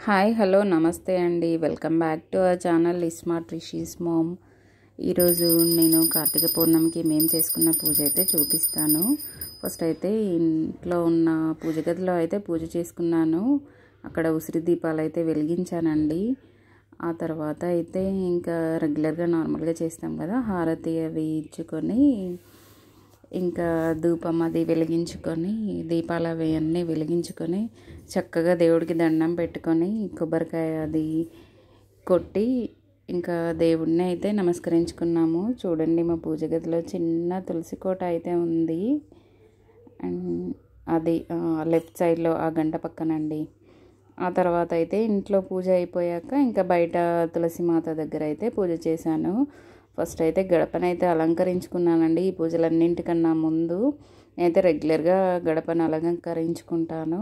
hi hello నమస్తే అండి welcome back to our channel smart Rishi's mom ఈరోజు నేను కార్తీక పౌర్ణమికి మేము చేసుకున్న పూజ అయితే చూపిస్తాను ఫస్ట్ అయితే ఇంట్లో ఉన్న పూజ గదిలో అయితే పూజ చేసుకున్నాను అక్కడ ఉసిరి దీపాలు అయితే వెలిగించానండి ఆ తర్వాత అయితే ఇంకా రెగ్యులర్గా నార్మల్గా చేస్తాం కదా హారతి అవి ఇచ్చుకొని ఇంకా ధూపం అది వెలిగించుకొని దీపాలు అవి అన్నీ వెలిగించుకొని చక్కగా దేవుడికి దండం పెట్టుకొని కొబ్బరికాయ అది కొట్టి ఇంకా దేవుడిని అయితే నమస్కరించుకున్నాము చూడండి మా పూజ గదిలో చిన్న తులసి కోట అయితే ఉంది అండ్ అది లెఫ్ట్ సైడ్లో ఆ గంట పక్కనండి ఆ తర్వాత అయితే ఇంట్లో పూజ అయిపోయాక ఇంకా బయట తులసి మాత దగ్గర అయితే పూజ చేశాను ఫస్ట్ అయితే గడపనైతే అలంకరించుకున్నానండి ఈ పూజలన్నింటికన్నా ముందు నేనైతే రెగ్యులర్గా గడపను అలంకరించుకుంటాను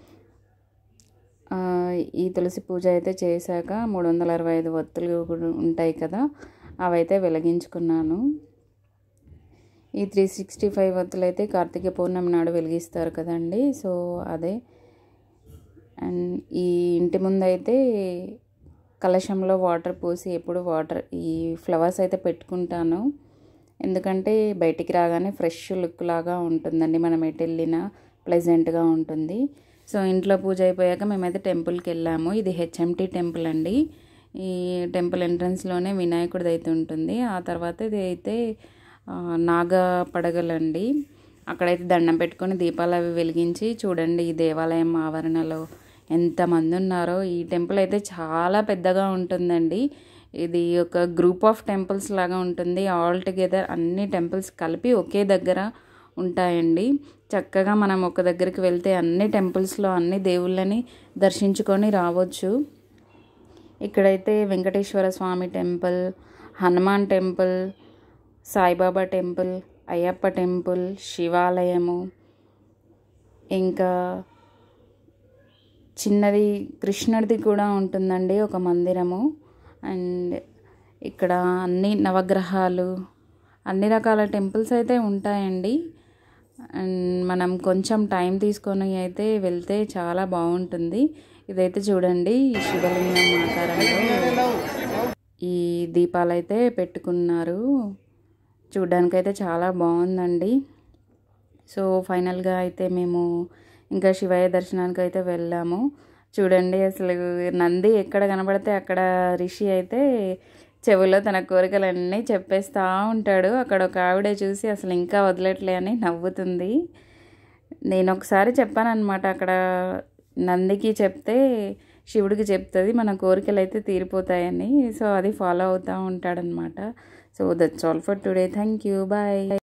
ఈ తులసి పూజ అయితే చేశాక మూడు వందల అరవై ఐదు ఒత్తులు ఉంటాయి కదా అవైతే వెలిగించుకున్నాను ఈ త్రీ సిక్స్టీ ఫైవ్ ఒత్తులు అయితే కార్తీక పౌర్ణమి నాడు వెలిగిస్తారు కదండి సో అదే అండ్ ఈ ఇంటి ముందైతే కలశంలో వాటర్ పోసి ఎప్పుడు వాటర్ ఈ ఫ్లవర్స్ అయితే పెట్టుకుంటాను ఎందుకంటే బయటికి రాగానే ఫ్రెష్ లుక్ లాగా ఉంటుందండి మనం ఎటు వెళ్ళినా ప్లెజెంట్గా ఉంటుంది సో ఇంట్లో పూజ అయిపోయాక మేమైతే టెంపుల్కి వెళ్ళాము ఇది హెచ్ఎంటీ టెంపుల్ అండి ఈ టెంపుల్ ఎంట్రన్స్లోనే వినాయకుడిది అయితే ఉంటుంది ఆ తర్వాత ఇది అయితే నాగ పడగలండి అక్కడైతే దండం పెట్టుకొని దీపాలు అవి వెలిగించి చూడండి ఈ దేవాలయం ఆవరణలో ఎంతమంది ఉన్నారో ఈ టెంపుల్ అయితే చాలా పెద్దగా ఉంటుందండి ఇది ఒక గ్రూప్ ఆఫ్ టెంపుల్స్ లాగా ఉంటుంది ఆల్ టుగెదర్ అన్ని టెంపుల్స్ కలిపి ఒకే దగ్గర ఉంటాయండి చక్కగా మనం ఒక దగ్గరికి వెళ్తే అన్ని టెంపుల్స్లో అన్ని దేవుళ్ళని దర్శించుకొని రావచ్చు ఇక్కడైతే Venkateswara Swamy temple Hanuman temple Saibaba temple Ayyappa temple శివాలయము ఇంకా చిన్నది కృష్ణుడిది కూడా ఉంటుందండి ఒక మందిరము అండ్ ఇక్కడ అన్ని నవగ్రహాలు అన్ని రకాల టెంపుల్స్ అయితే ఉంటాయండి అండ్ మనం కొంచెం టైం తీసుకొని అయితే వెళ్తే చాలా బాగుంటుంది ఇదైతే చూడండి ఈ శివలింగం ఆకారంలో ఈ దీపాలు అయితే పెట్టుకున్నారు చూడ్డానికైతే చాలా బాగుందండి సో ఫైనల్గా అయితే మేము ఇంకా శివయ్య దర్శనానికి అయితే వెళ్ళాము చూడండి అసలు నంది ఎక్కడ కనబడితే అక్కడ రిషి అయితే చెవిలో తన కోరికలన్నీ చెప్పేస్తూ ఉంటాడు అక్కడ ఒక ఆవిడ చూసి అసలు ఇంకా వదలట్లే అని నవ్వుతుంది నేను ఒకసారి చెప్పాను అనమాట అక్కడ నందికి చెప్తే శివుడికి చెప్తుంది మన కోరికలు అయితే తీరిపోతాయని సో అది ఫాలో అవుతూ ఉంటాడనమాట so that's all for today thank you bye